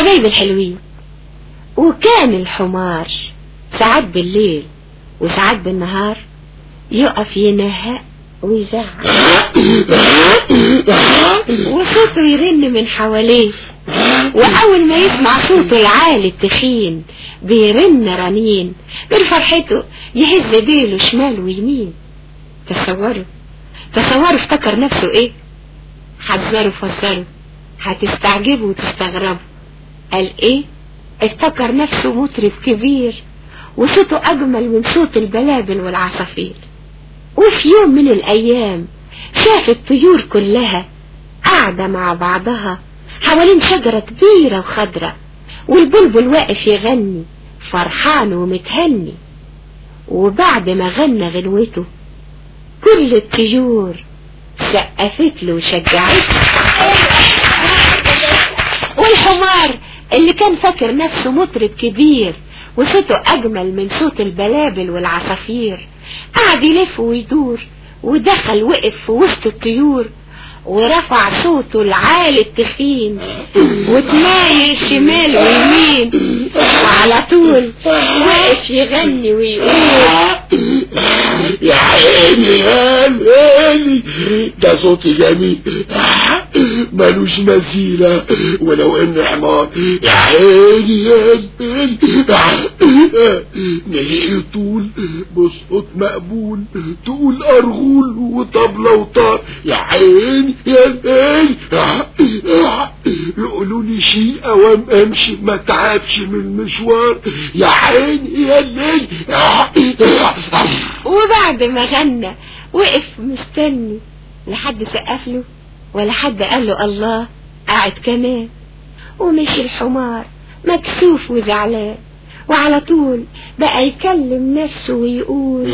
حبايبي الحلوين وكان الحمار ساعات بالليل وساعات بالنهار يقف ينهق ويزعق وصوته يرن من حواليه وأول ما يسمع صوته العالي التخين بيرن رنين من فرحته يهز ديله شمال ويمين تصوروا تصوروا افتكر نفسه ايه حذروا فسروا هتستعجبوا وتستغربوا قال ايه افتكر نفسه مطرب كبير وصوته اجمل من صوت البلابل والعصافير وفي يوم من الايام شاف الطيور كلها قاعدة مع بعضها حوالين شجرة كبيرة وخضرة والبلبل واقف يغني فرحان ومتهني وبعد ما غنى غنوته كل الطيور سقفت له وشجعته والحمار اللي كان فاكر نفسه مطرب كبير وصوته أجمل من صوت البلابل والعصافير قعد يلف ويدور ودخل وقف في وسط الطيور ورفع صوته العالي التخين وتمايل شمال ويمين وعلى طول واقف يغني ويقول يا عيني يا عيني ده صوتي جميل ملوش مثيلة ولو ان حمار يا عيني يا عيني نهي طول بصوت مقبول تقول ارغول وطبلة وطار يا عيني يا عيني يقولوا لي شيء اوام امشي ما تعبش من المشوار يا عيني يا عيني وبعد ما غنى وقف مستني لحد سقف له ولا حد قال له الله قاعد كمان ومشي الحمار مكسوف وزعلان وعلى طول بقى يكلم نفسه ويقول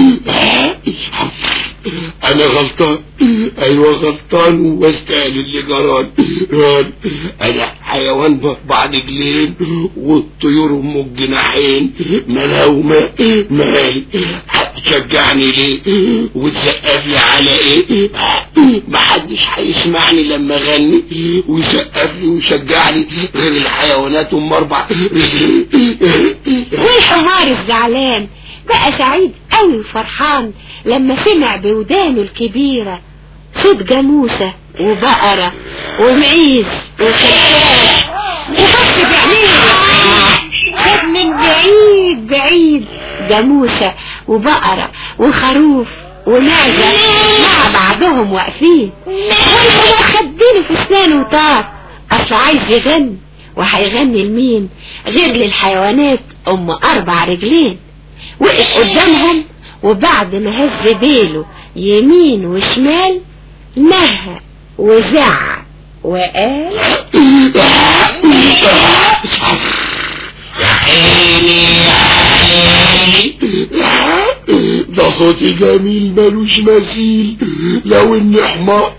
انا غلطان ايوه غلطان واستاهل اللي جران انا حيوان باربع رجلين والطيور ام الجناحين ملهومة مالي هتشجعني ليه وتسقف لي على ايه محدش هيسمعني لما اغني ويسقف لي ويشجعني غير الحيوانات ام اربع رجلين والحمار الزعلان بقى سعيد قوي وفرحان لما سمع بودانه الكبيرة صوت جاموسة وبقرة ومعيز وشجاع وبص بعينيه شاف من بعيد بعيد جاموسة وبقرة وخروف ومعزة مع بعضهم واقفين والحمار خدينه في اسنانه وطار اصله عايز يغني وهيغني لمين غير للحيوانات ام اربع رجلين وقف قدامهم وبعد ما هز ديله يمين وشمال نهى وزع وقال يا عيني يا عيني ده صوتي جميل ملوش مثيل لو اني حمار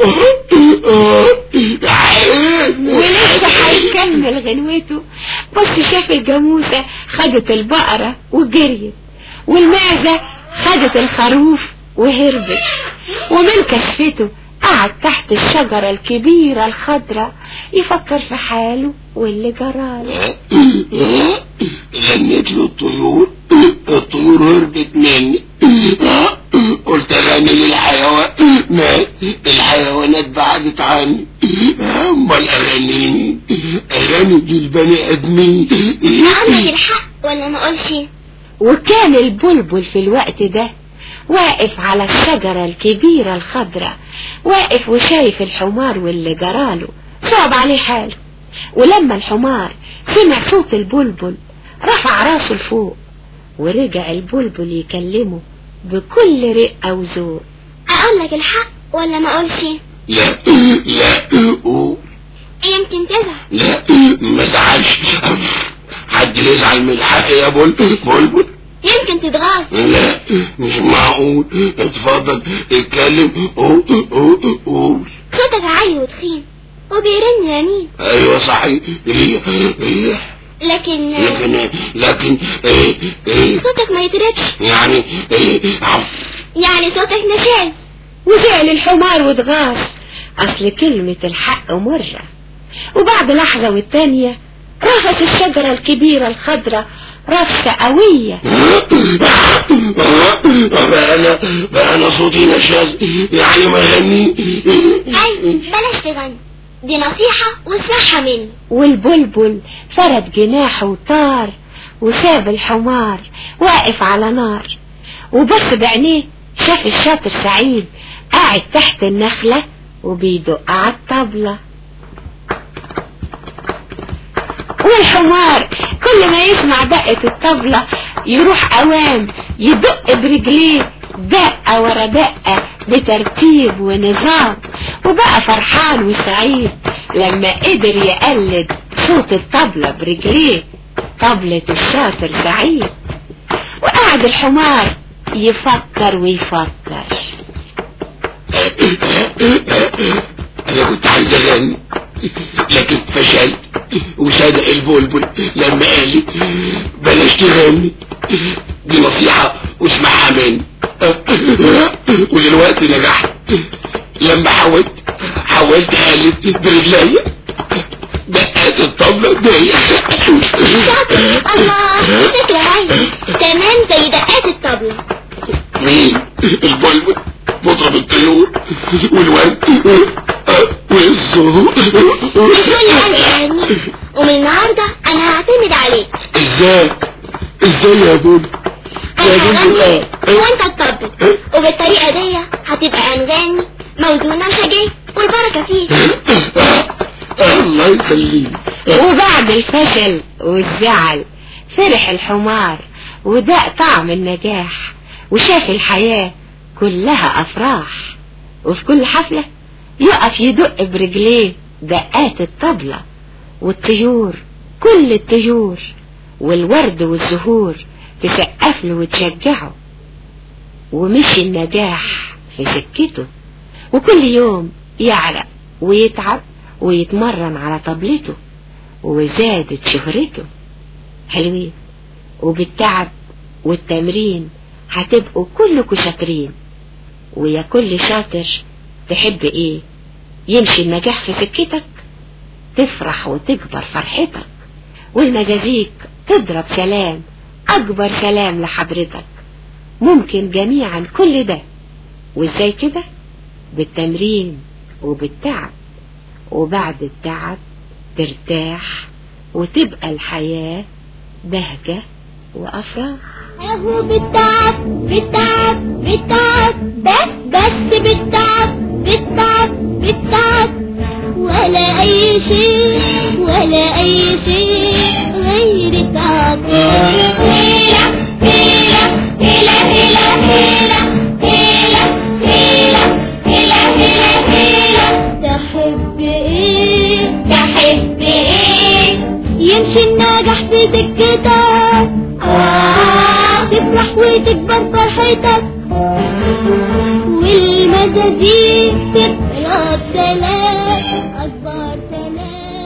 يا عيني ولسه هيكمل غنوته بس شاف الجاموسة خدت البقرة وجريت والمعزة خدت الخروف وهربت ومن كشفته قعد تحت الشجرة الكبيرة الخضراء يفكر في حاله واللي جراله غنيت له الطيور الطيور هربت مني قلت اغني للحيوان ما الحيوانات بعدت عني امال اغنيني اغني للبني ادمين عندك الحق ولا ما اقولش وكان البلبل في الوقت ده واقف على الشجرة الكبيرة الخضراء واقف وشايف الحمار واللي جراله صعب عليه حاله ولما الحمار سمع صوت البلبل رفع راسه لفوق ورجع البلبل يكلمه بكل رقة وذوق اقول لك الحق ولا ما اقولش لا لا قول يمكن تزعل لا ما تزعلش حد يزعل من الحق يا بلبل بلبل يمكن تتغاظ لا مش معقول اتفضل اتكلم قول قول قول صوتك عالي وتخين وبيرن يمين ايوه صحيح ريح ريح لكن لكن لكن ايه ايه صوتك ما يتركش يعني ايه عف يعني صوتك نشاز وزعل الحمار واتغاظ اصل كلمة الحق مرة وبعد لحظة والتانية رفت الشجرة الكبيرة الخضرة رفسة قوية بقى انا بقى انا صوتي نشاز يعني ما غني اي بلاش تغني دي نصيحة واسمعها مني والبلبل فرد جناحه وطار وساب الحمار واقف على نار وبص بعينيه شاف الشاطر سعيد قاعد تحت النخلة وبيدق على الطبلة والحمار كل ما يسمع دقة الطبلة يروح أوام يدق برجليه دقة ورا دقة بترتيب ونظام وبقى فرحان وسعيد لما قدر يقلد صوت الطبلة برجليه طبلة الشاطر سعيد وقعد الحمار يفكر ويفكر انا كنت عايز اغني لكن فشلت وصدق البلبل لما قال لي بلاش تغني دي نصيحة واسمعها مني ودلوقتي نجحت لما حاولت حاولت اقلد برجليا دقات الطبلة دي شاطر الله فكرة هاي تمام زي دقات الطبلة مين البلبل مطرب الطيور والورد والزهور كل حاجة يعني ومن النهاردة انا هعتمد عليك ازاي ازاي يا بول يا انا بول هغني آه. وانت تطبل وبالطريقة دي هتبقى انغامي موزونة وشجاع والبركة فيك الله يخليك وبعد الفشل والزعل فرح الحمار وداق طعم النجاح وشاف الحياة كلها أفراح وفي كل حفلة يقف يدق برجليه دقات الطبلة والطيور كل الطيور والورد والزهور تسقف له وتشجعه ومشي النجاح في سكته وكل يوم يعرق ويتعب ويتمرن على طبلته وزادت شهرته حلوين وبالتعب والتمرين هتبقوا كلكوا شاطرين ويا كل شاطر تحب ايه يمشي النجاح في سكتك تفرح وتكبر فرحتك والمجازيك تضرب سلام اكبر سلام لحضرتك ممكن جميعا كل ده وازاي كده بالتمرين وبالتعب وبعد التعب ترتاح وتبقى الحياة بهجة وأفراح اهو بالتعب بالتعب بالتعب بس بس بالتعب بالتعب بالتعب ولا اي شيء ولا اي شيء غير التعب هيلا هيلا هيلا هيلا هيلا هيلا هيلا هيلا هيلا هيلا تحب ايه تحب ايه يمشي الناجح في سكتك آه تفرح وتكبر فرحتك والمزازيك تبقى بسلام